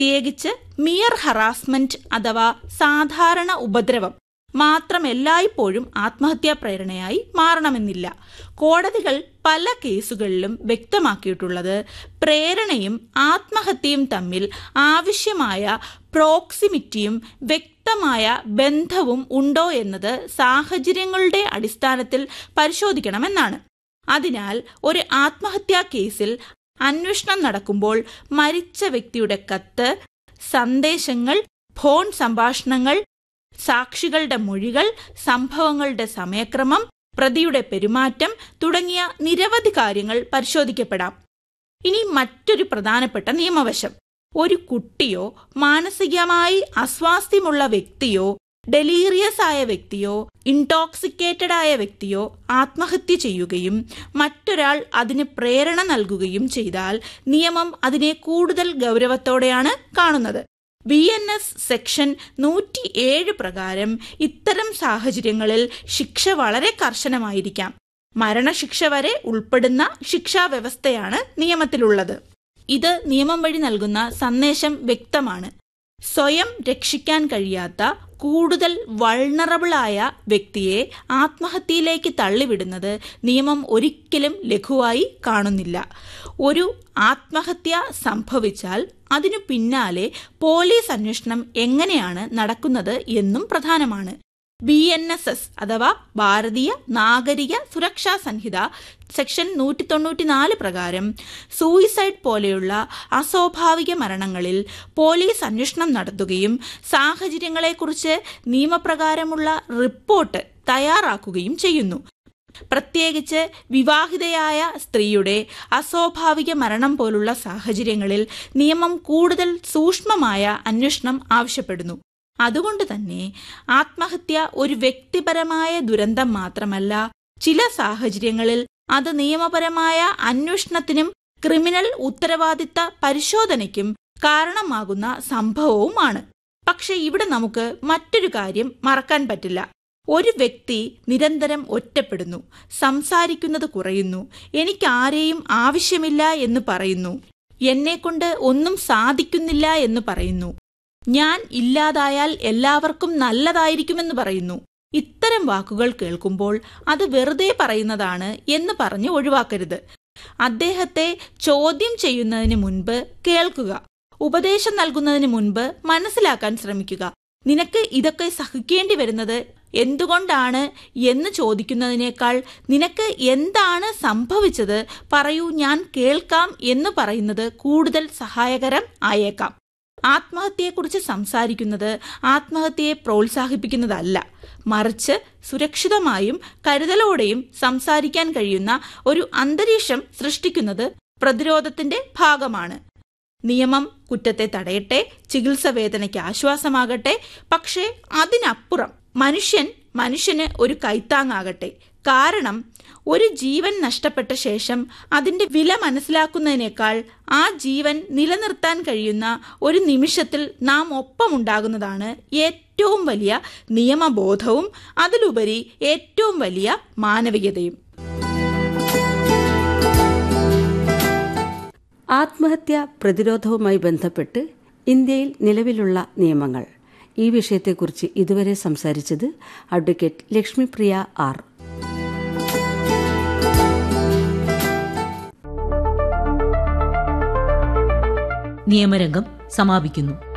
പ്രത്യേകിച്ച് mere harassment അഥവാ സാധാരണ ഉപദ്രവം മാത്രം എല്ലായ്പ്പോഴും ആത്മഹത്യാ പ്രേരണയായി മാറണമെന്നില്ല കോടതികൾ പല കേസുകളിലും വ്യക്തമാക്കിയിട്ടുള്ളത് പ്രേരണയും ആത്മഹത്യയും തമ്മിൽ ആവശ്യമായ പ്രോക്സിമിറ്റിയും വ്യക്തമായ ബന്ധവും ഉണ്ടോ എന്നത് സാഹചര്യങ്ങളുടെ അടിസ്ഥാനത്തിൽ പരിശോധിക്കണമെന്നാണ് അതിനാൽ ഒരു ആത്മഹത്യാ കേസിൽ അന്വേഷണം നടക്കുമ്പോൾ മരിച്ച വ്യക്തിയുടെ കത്ത് സന്ദേശങ്ങൾ ഫോൺ സംഭാഷണങ്ങൾ സാക്ഷികളുടെ മൊഴികൾ സംഭവങ്ങളുടെ സമയക്രമം പ്രതിയുടെ പെരുമാറ്റം തുടങ്ങിയ നിരവധി കാര്യങ്ങൾ പരിശോധിക്കപ്പെടാം ഇനി മറ്റൊരു പ്രധാനപ്പെട്ട നിയമവശം ഒരു കുട്ടിയോ മാനസികമായി അസ്വാസ്ഥ്യമുള്ള വ്യക്തിയോ ഡെലീറിയസ് ആയ വ്യക്തിയോ ഇൻടോക്സിക്കേറ്റഡ് ആയ വ്യക്തിയോ ആത്മഹത്യ ചെയ്യുകയും മറ്റൊരാൾ അതിന് പ്രേരണ നൽകുകയും ചെയ്താൽ നിയമം അതിനെ കൂടുതൽ ഗൗരവത്തോടെയാണ് കാണുന്നത് ബി എൻ എസ് സെക്ഷൻ നൂറ്റി ഏഴ് പ്രകാരം ഇത്തരം സാഹചര്യങ്ങളിൽ ശിക്ഷ വളരെ കർശനമായിരിക്കാം മരണശിക്ഷ വരെ ഉൾപ്പെടുന്ന ശിക്ഷാ വ്യവസ്ഥയാണ് നിയമത്തിലുള്ളത് ഇത് നിയമം വഴി നൽകുന്ന സന്ദേശം വ്യക്തമാണ് സ്വയം രക്ഷിക്കാൻ കഴിയാത്ത കൂടുതൽ വൾണറബിളായ വ്യക്തിയെ ആത്മഹത്യയിലേക്ക് തള്ളിവിടുന്നത് നിയമം ഒരിക്കലും ലഘുവായി കാണുന്നില്ല ഒരു ആത്മഹത്യ സംഭവിച്ചാൽ അതിനു പിന്നാലെ പോലീസ് അന്വേഷണം എങ്ങനെയാണ് നടക്കുന്നത് എന്നും പ്രധാനമാണ് ബി എൻ എസ് എസ് അഥവാ ഭാരതീയ നാഗരിക സുരക്ഷാ സംഹിത സെക്ഷൻ നൂറ്റി തൊണ്ണൂറ്റിനാല് പ്രകാരം സൂയിസൈഡ് പോലെയുള്ള അസ്വാഭാവിക മരണങ്ങളിൽ പോലീസ് അന്വേഷണം നടത്തുകയും സാഹചര്യങ്ങളെക്കുറിച്ച് നിയമപ്രകാരമുള്ള റിപ്പോർട്ട് തയ്യാറാക്കുകയും ചെയ്യുന്നു പ്രത്യേകിച്ച് വിവാഹിതയായ സ്ത്രീയുടെ അസ്വാഭാവിക മരണം പോലുള്ള സാഹചര്യങ്ങളിൽ നിയമം കൂടുതൽ സൂക്ഷ്മമായ അന്വേഷണം ആവശ്യപ്പെടുന്നു അതുകൊണ്ട് തന്നെ ആത്മഹത്യ ഒരു വ്യക്തിപരമായ ദുരന്തം മാത്രമല്ല ചില സാഹചര്യങ്ങളിൽ അത് നിയമപരമായ അന്വേഷണത്തിനും ക്രിമിനൽ ഉത്തരവാദിത്ത പരിശോധനയ്ക്കും കാരണമാകുന്ന സംഭവവുമാണ് പക്ഷെ ഇവിടെ നമുക്ക് മറ്റൊരു കാര്യം മറക്കാൻ പറ്റില്ല ഒരു വ്യക്തി നിരന്തരം ഒറ്റപ്പെടുന്നു സംസാരിക്കുന്നത് കുറയുന്നു എനിക്ക് ആരെയും ആവശ്യമില്ല എന്ന് പറയുന്നു എന്നെക്കൊണ്ട് ഒന്നും സാധിക്കുന്നില്ല എന്ന് പറയുന്നു ഞാൻ ഇല്ലാതായാൽ എല്ലാവർക്കും നല്ലതായിരിക്കുമെന്ന് പറയുന്നു ഇത്തരം വാക്കുകൾ കേൾക്കുമ്പോൾ അത് വെറുതെ പറയുന്നതാണ് എന്ന് പറഞ്ഞ് ഒഴിവാക്കരുത് അദ്ദേഹത്തെ ചോദ്യം ചെയ്യുന്നതിന് മുൻപ് കേൾക്കുക ഉപദേശം നൽകുന്നതിന് മുൻപ് മനസ്സിലാക്കാൻ ശ്രമിക്കുക നിനക്ക് ഇതൊക്കെ സഹിക്കേണ്ടി വരുന്നത് എന്തുകൊണ്ടാണ് എന്ന് ചോദിക്കുന്നതിനേക്കാൾ നിനക്ക് എന്താണ് സംഭവിച്ചത് പറയൂ ഞാൻ കേൾക്കാം എന്ന് പറയുന്നത് കൂടുതൽ സഹായകരം ആയേക്കാം ആത്മഹത്യയെക്കുറിച്ച് സംസാരിക്കുന്നത് ആത്മഹത്യയെ പ്രോത്സാഹിപ്പിക്കുന്നതല്ല മറിച്ച് സുരക്ഷിതമായും കരുതലോടെയും സംസാരിക്കാൻ കഴിയുന്ന ഒരു അന്തരീക്ഷം സൃഷ്ടിക്കുന്നത് പ്രതിരോധത്തിന്റെ ഭാഗമാണ് നിയമം കുറ്റത്തെ തടയട്ടെ ചികിത്സ വേദനയ്ക്ക് ആശ്വാസമാകട്ടെ പക്ഷേ അതിനപ്പുറം മനുഷ്യൻ മനുഷ്യന് ഒരു കൈത്താങ്ങാകട്ടെ കാരണം ഒരു ജീവൻ നഷ്ടപ്പെട്ട ശേഷം അതിന്റെ വില മനസ്സിലാക്കുന്നതിനേക്കാൾ ആ ജീവൻ നിലനിർത്താൻ കഴിയുന്ന ഒരു നിമിഷത്തിൽ നാം ഒപ്പമുണ്ടാകുന്നതാണ് ഏറ്റവും വലിയ നിയമബോധവും അതിലുപരി ഏറ്റവും വലിയ മാനവികതയും ആത്മഹത്യ പ്രതിരോധവുമായി ബന്ധപ്പെട്ട് ഇന്ത്യയിൽ നിലവിലുള്ള നിയമങ്ങൾ ഈ വിഷയത്തെക്കുറിച്ച് ഇതുവരെ സംസാരിച്ചത് അഡ്വക്കേറ്റ് ലക്ഷ്മിപ്രിയ ആർ നിയമരംഗം സമാപിക്കുന്നു